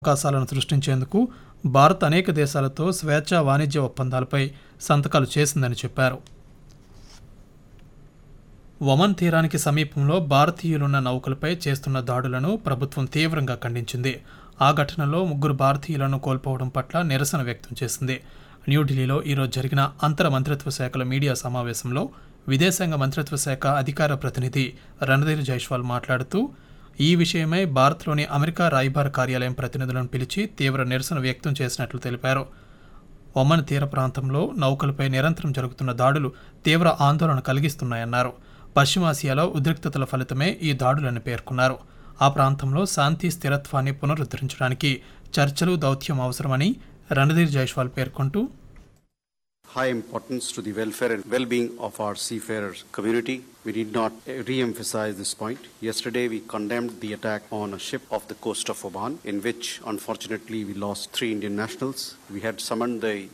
అవకాశాలను సృష్టించేందుకు భారత్ అనేక దేశాలతో స్వేచ్ఛా వాణిజ్య ఒప్పందాలపై సంతకాలు చేసిందని చెప్పారు ఒమన్ తీరానికి సమీపంలో భారతీయులున్న నౌకలపై చేస్తున్న దాడులను ప్రభుత్వం తీవ్రంగా ఖండించింది ఆ ఘటనలో ముగ్గురు భారతీయులను కోల్పోవడం పట్ల నిరసన వ్యక్తం చేసింది న్యూఢిల్లీలో ఈరోజు జరిగిన అంతర మంత్రిత్వ శాఖల మీడియా సమావేశంలో విదేశాంగ మంత్రిత్వ శాఖ అధికార ప్రతినిధి రణధీర్ జైస్వాల్ మాట్లాడుతూ ఈ విషయమై భారత్లోని అమెరికా రాయబార కార్యాలయం ప్రతినిధులను పిలిచి తీవ్ర నిరసన వ్యక్తం చేసినట్లు తెలిపారు ఒమన్ తీర ప్రాంతంలో నౌకలపై నిరంతరం జరుగుతున్న దాడులు తీవ్ర ఆందోళన కలిగిస్తున్నాయన్నారు పశ్చిమాసియాలో ఉద్రిక్తతల ఫలితమే ఈ దాడులని పేర్కొన్నారు ఆ ప్రాంతంలో శాంతి స్థిరత్వాన్ని పునరుద్ధరించడానికి చర్చలు దౌత్యం అవసరమని రణధీర్ జైస్వాల్ పేర్కొంటూ high importance to the welfare and well-being of our seafarers community. We need not uh, re-emphasize this point. Yesterday, we condemned the attack on a ship off the coast of Oman, in which, unfortunately, we lost three Indian nationals. We had summoned the